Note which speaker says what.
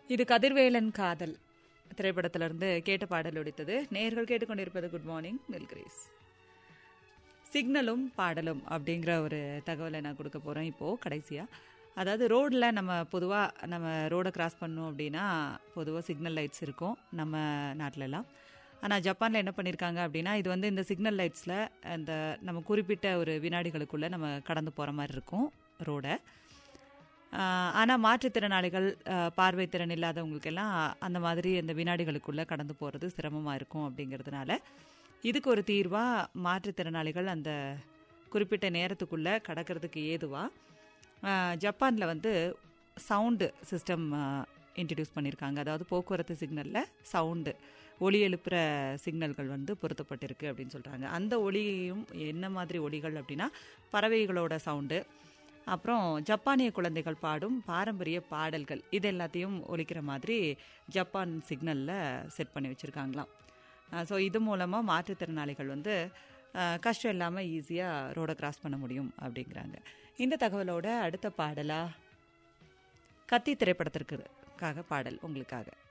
Speaker 1: இது கதிர்வேலன் காதல் திரைப்படத்திலிருந்து கேட்ட பாடல் ஒடித்தது நேர்கள் கேட்டுக்கொண்டிருப்பது குட் மார்னிங் மில்கிரீஸ் சிக்னலும் பாடலும் அப்படிங்கிற ஒரு தகவலை நான் கொடுக்க போகிறேன் இப்போது கடைசியாக அதாவது ரோடில் நம்ம பொதுவாக நம்ம ரோடை கிராஸ் பண்ணோம் அப்படின்னா பொதுவாக சிக்னல் லைட்ஸ் இருக்கும் நம்ம நாட்டிலலாம் ஆனால் ஜப்பானில் என்ன பண்ணியிருக்காங்க அப்படின்னா இது வந்து இந்த சிக்னல் லைட்ஸில் அந்த நம்ம குறிப்பிட்ட ஒரு வினாடிகளுக்குள்ளே நம்ம கடந்து போகிற மாதிரி இருக்கும் ரோடை ஆனால் மாற்றுத்திறனாளிகள் ஆஹ், பார்வைத்திறன் இல்லாதவங்களுக்கெல்லாம் அந்த மாதிரி அந்த வினாடிகளுக்குள்ளே கடந்து போகிறது சிரமமாக இருக்கும் அப்படிங்கிறதுனால இதுக்கு ஒரு தீர்வாக மாற்றுத்திறனாளிகள் அந்த குறிப்பிட்ட நேரத்துக்குள்ளே கடக்கிறதுக்கு ஏதுவாக ஜப்பானில் வந்து சவுண்டு சிஸ்டம் இன்ட்ரடியூஸ் பண்ணியிருக்காங்க அதாவது போக்குவரத்து சிக்னலில் சவுண்டு ஒலி எழுப்புகிற சிக்னல்கள் வந்து பொருத்தப்பட்டிருக்கு அப்படின்னு சொல்கிறாங்க அந்த ஒலியும் என்ன மாதிரி ஒலிகள் அப்படின்னா பறவைகளோட சவுண்டு அப்புறம் ஜப்பானிய குழந்தைகள் பாடும் பாரம்பரிய பாடல்கள் இது எல்லாத்தையும் ஒலிக்கிற மாதிரி ஜப்பான் சிக்னலில் செட் பண்ணி வச்சுருக்காங்களாம் ஸோ இது மூலமாக மாற்றுத்திறனாளிகள் வந்து அஹ், கஷ்டம் இல்லாமல் ஈஸியாக ரோடை கிராஸ் பண்ண முடியும் அப்படிங்கிறாங்க இந்த தகவலோட அடுத்த பாடலா கத்தி திரைப்படத்திற்காக பாடல் உங்களுக்காக